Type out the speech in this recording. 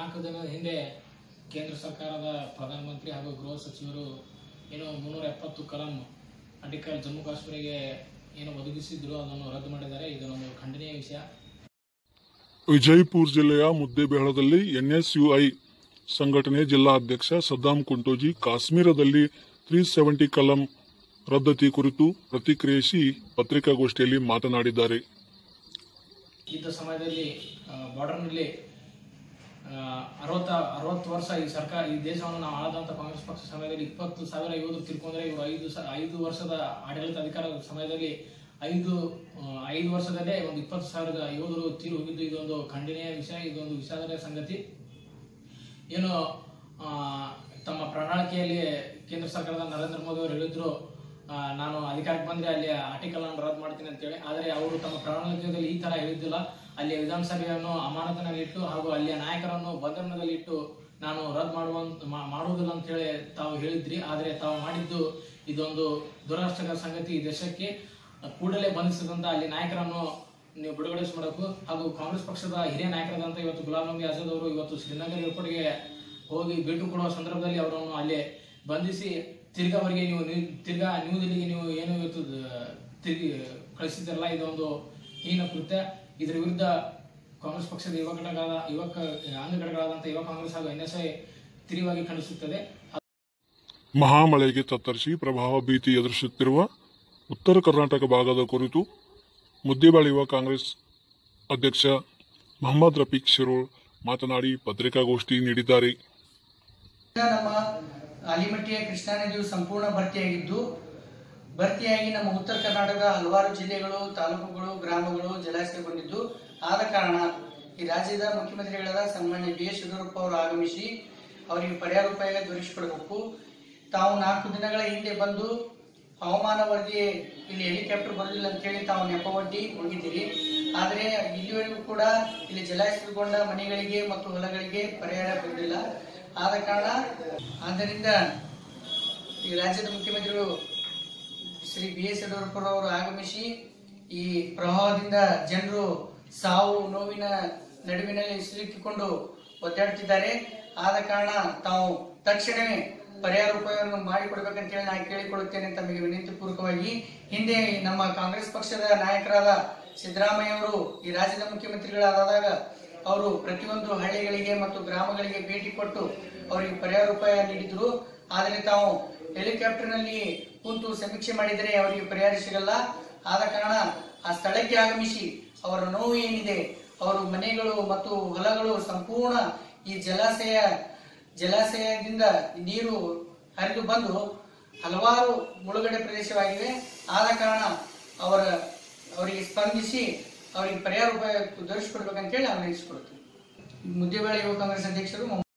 ನಾಲ್ಕು ದಿನದ ಹಿಂದೆ ಕೇಂದ್ರ ಸರ್ಕಾರದ ಪ್ರಧಾನಮಂತ್ರಿ ಹಾಗೂ ಗೃಹ ಸಚಿವರು ಏನು ಮುನ್ನೂರ ಎಪ್ಪತ್ತು ಕಲಂ ಆರ್ಟಿಕಲ್ ಜಮ್ಮು ಕಾಶ್ಮೀರಿಗೆ ಏನು ಒದಗಿಸಿದ್ರು ಅದನ್ನು ರದ್ದು ಮಾಡಿದ್ದಾರೆ ಇದೊಂದು ಖಂಡನೀಯ ವಿಷಯ ವಿಜಯಪುರ ಜಿಲ್ಲೆಯ ಮುದ್ದೇಬೇಳದಲ್ಲಿ ಎನ್ಎಸ್ಯುಐ ಸಂಘಟನೆ ಜಿಲ್ಲಾ ಅಧ್ಯಕ್ಷ ಸದ್ದಾಂ ಕುಂಟೋಜಿ ಕಾಶ್ಮೀರದಲ್ಲಿ ತ್ರೀ ಸೆವೆಂಟಿ ಕಲಂ ರದ್ದತಿ ಕುರಿತು ಪ್ರತಿಕ್ರಿಯಿಸಿ ಪತ್ರಿಕಾಗೋಷ್ಠಿಯಲ್ಲಿ ಮಾತನಾಡಿದ್ದಾರೆ ಇದ್ದ ಸಮಯದಲ್ಲಿ ಬಾರ್ಡರ್ನಲ್ಲಿ ಅರವತ್ತ ಅರವತ್ತು ವರ್ಷ ಈ ಸರ್ಕಾರ ಈ ದೇಶವನ್ನು ನಾವು ಆಳದಂತ ಕಾಂಗ್ರೆಸ್ ಪಕ್ಷ ಸಮಯದಲ್ಲಿ ಇಪ್ಪತ್ತು ಸಾವಿರ ಯೋಧರು ತಿಳ್ಕೊಂಡ್ರೆ ಇವರು ಐದು ಸ ಐದು ವರ್ಷದ ಆಡಳಿತ ಅಧಿಕಾರದ ಸಮಯದಲ್ಲಿ ಐದು ಆ, ಐದು ವರ್ಷದಲ್ಲೇ ಒಂದು ಇಪ್ಪತ್ತು ಸಾವಿರದ ಯೋಧರು ತೀರು ಹೋಗಿದ್ದು ಇದೊಂದು ಖಂಡನೀಯ ವಿಷಯ ಇದೊಂದು ವಿಷಾದದ ಸಂಗತಿ ಏನು ಆ, ತಮ್ಮ ಪ್ರಣಾಳಿಕೆಯಲ್ಲಿ ಕೇಂದ್ರ ಸರ್ಕಾರದ ನರೇಂದ್ರ ಮೋದಿ ಅವರು ಹೇಳಿದ್ರು ಆ, ನಾನು ಅಧಿಕಾರಕ್ಕೆ ಬಂದ್ರೆ ಅಲ್ಲಿ ಆರ್ಟಿಕಲ್ ಅನ್ನು ರದ್ದು ಮಾಡ್ತೀನಿ ಅಂತೇಳಿ ಆದರೆ ಅವರು ತಮ್ಮ ಪ್ರಣಾಳಿಕೆಯಲ್ಲಿ ಈ ತರ ಹೇಳಿದ್ದಿಲ್ಲ ಅಲ್ಲಿ ವಿಧಾನಸಭೆಯನ್ನು ಅಮಾನತಿನಲ್ಲಿಟ್ಟು ಹಾಗೂ ಅಲ್ಲಿಯ ನಾಯಕರನ್ನು ಬಂಧನದಲ್ಲಿಟ್ಟು ನಾನು ರದ್ದು ಮಾಡುವಂತ ಮಾ- ಮಾಡುವುದಿಲ್ಲ ಅಂತ ಹೇಳಿ ತಾವು ಹೇಳಿದ್ರಿ ಆದರೆ ತಾವು ಮಾಡಿದ್ದು ಇದೊಂದು ದುರಾಷ್ಟಕರ ಸಂಗತಿ ಈ ದೇಶಕ್ಕೆ ಕೂಡಲೇ ಬಂಧಿಸಿದಂತ ಅಲ್ಲಿ ನಾಯಕರನ್ನು ನೀವು ಬಿಡುಗಡೆ ಮಾಡಬೇಕು ಹಾಗೂ ಕಾಂಗ್ರೆಸ್ ಪಕ್ಷದ ಹಿರಿಯ ನಾಯಕರಾದಂತ ಇವತ್ತು ಗುಲಾಂ ನಬಿ ಆಜಾದ್ ಅವರು ಇವತ್ತು ಶ್ರೀನಗರ ಏರ್ಪೋರ್ಟ್ಗೆ ಹೋಗಿ ಭೇಟಿ ಕೊಡುವ ಸಂದರ್ಭದಲ್ಲಿ ಅವರನ್ನು ಅಲ್ಲಿ ಬಂಧಿಸಿ ತಿರ್ಗಾ ಅವರಿಗೆ ನೀವು ನಿ- ತಿರ್ಗಾ ನ್ಯೂ ದಿಲ್ಲಿಗೆ ನೀವು ಏನು ಇವತ್ತು ದ- ತಿರುಗಿ ಕಳಿಸಿದ್ರಲ್ಲ ಇದೊಂದು ಹೀನ ಕೃತ್ಯ ಇದರ ವಿರುದ್ಧ ಕಾಂಗ್ರೆಸ್ ಪಕ್ಷದ ಯುವ ಘಟಕಗಳಾದ ಯುವಕ ಅಂಗಘಟಕಗಳಾದಂತಹ ಯುವ ಕಾಂಗ್ರೆಸ್ ಹಾಗೂ ಎನ್ಎಸ್ಐ ತೀವ್ರವಾಗಿ ಖಂಡಿಸುತ್ತದೆ ಮಹಾಮಳೆಗೆ ತತ್ತರಿಸಿ ಪ್ರವಾಹ ಭೀತಿ ಎದುರಿಸುತ್ತಿರುವ ಉತ್ತರ ಕರ್ನಾಟಕ ಭಾಗದ ಕುರಿತು ಮುದ್ದೇಬಾಳ ಯುವ ಕಾಂಗ್ರೆಸ್ ಅಧ್ಯಕ್ಷ ಮೊಹಮ್ಮದ್ ರಫೀಕ್ ಶಿರೋಳ್ ಮಾತನಾಡಿ ಪತ್ರಿಕಾಗೋಷ್ಠಿ ನೀಡಿದ್ದಾರೆ ಈಗ ನಮ್ಮ ಆಲಿಮಟ್ಟಿಯ ಕೃಷ್ಣಾ ನದಿಯು ಸಂಪೂರ್ಣ ಭರ್ತಿಯಾಗಿದ್ದು ಭರ್ತಿಯಾಗಿ ನಮ್ಮ ಉತ್ತರ ಕರ್ನಾಟಕದ ಹಲವಾರು ಜಿಲ್ಲೆಗಳು ತಾಲೂಕುಗಳು ಗ್ರಾಮಗಳು ಜಲಾಶಯಗೊಂಡಿದ್ದು ಆದ ಕಾರಣ ಈ ರಾಜ್ಯದ ಮುಖ್ಯಮಂತ್ರಿಗಳಾದ ಸನ್ಮಾನ್ಯ ಬಿ ಎಸ್ ಯಡಿಯೂರಪ್ಪ ಅವರು ಆಗಮಿಸಿ ಅವರಿಗೆ ಪರಿಹಾರ ಉಪಾಯ ದೊರಕಿಸಿಕೊಡಬೇಕು ತಾವು ನಾಲ್ಕು ದಿನಗಳ ಹಿಂದೆ ಬಂದು ಹವಾಮಾನ ವರದಿ ಇಲ್ಲಿ ಹೆಲಿಕಾಪ್ಟರ್ ಬರುವುದಿಲ್ಲ ಅಂತೇಳಿ ತಾವು ನೆಪವೊಡ್ಡಿ ಹೋಗಿದ್ದೀರಿ ಆದರೆ ಇಲ್ಲಿವರೆಗೂ ಕೂಡ ಇಲ್ಲಿ ಜಲಾಶಯಗೊಂಡ ಮನೆಗಳಿಗೆ ಮತ್ತು ಹೊಲಗಳಿಗೆ ಪರಿಹಾರ ಬರುವುದಿಲ್ಲ ಆದ ಕಾರಣ ಆದ್ದರಿಂದ ಈ ರಾಜ್ಯದ ಮುಖ್ಯಮಂತ್ರಿಗಳು ಶ್ರೀ ಬಿ ಎಸ್ ಯಡಿಯೂರಪ್ಪರವರು ಆಗಮಿಸಿ ಈ ಪ್ರವಾಹದಿಂದ ಜನರು ಸಾವು ನೋವಿನ ನಡುವಿನಲ್ಲಿ ಸಿಲುಕಿಕೊಂಡು ಒದ್ದಾಡುತ್ತಿದ್ದಾರೆ ಆದ ಕಾರಣ ತಾವು ತಕ್ಷಣವೇ ಪರಿಹಾರ ಉಪಾಯವನ್ನು ಮಾಡಿಕೊಡ್ಬೇಕಂತ ಹೇಳಿ ನಾನು ಕೇಳಿಕೊಳ್ಳುತ್ತೇನೆ ತಮಗೆ ವಿನಂತಿ ಪೂರ್ವಕವಾಗಿ ಹಿಂದೆ ನಮ್ಮ ಕಾಂಗ್ರೆಸ್ ಪಕ್ಷದ ನಾಯಕರಾದ ಸಿದ್ದರಾಮಯ್ಯ ಅವರು ಈ ರಾಜ್ಯದ ಮುಖ್ಯಮಂತ್ರಿಗಳಾದಾಗ ಅವರು ಪ್ರತಿಯೊಂದು ಹಳ್ಳಿಗಳಿಗೆ ಮತ್ತು ಗ್ರಾಮಗಳಿಗೆ ಭೇಟಿ ಕೊಟ್ಟು ಅವರಿಗೆ ಪರಿಹಾರ ಉಪಾಯ ನೀಡಿದ್ರು ಆದರೆ ತಾವು ಹೆಲಿಕಾಪ್ಟರ್ ನಲ್ಲಿ ಕುಂತು ಸಮೀಕ್ಷೆ ಮಾಡಿದರೆ ಅವರಿಗೆ ಪರಿಹಾರ ಸಿಗಲ್ಲ ಆದ ಕಾರಣ ಆ ಸ್ಥಳಕ್ಕೆ ಆಗಮಿಸಿ ಅವರ ನೋವು ಏನಿದೆ ಅವರ ಮನೆಗಳು ಮತ್ತು ಹೊಲಗಳು ಸಂಪೂರ್ಣ ಈ ಜಲಾಶಯ ಜಲಾಶಯದಿಂದ ನೀರು ಹರಿದು ಬಂದು ಹಲವಾರು ಮುಳುಗಡೆ ಪ್ರದೇಶವಾಗಿವೆ ಆದ ಕಾರಣ ಅವರ ಅವರಿಗೆ ಸ್ಪಂದಿಸಿ ಅವರಿಗೆ ಪರಿಹಾರ ಉಪಾಯ ದೊರಕಿಸಿಕೊಡ್ಬೇಕಂತೇಳಿ ನಾವು ನೆನೆಸಿಕೊಡ್ತೀವಿ ಮುದ್ದೇಬೇಳೆ ಯುವ ಕಾಂಗ್ರೆಸ್ ಅಧ್ಯಕ್ಷರು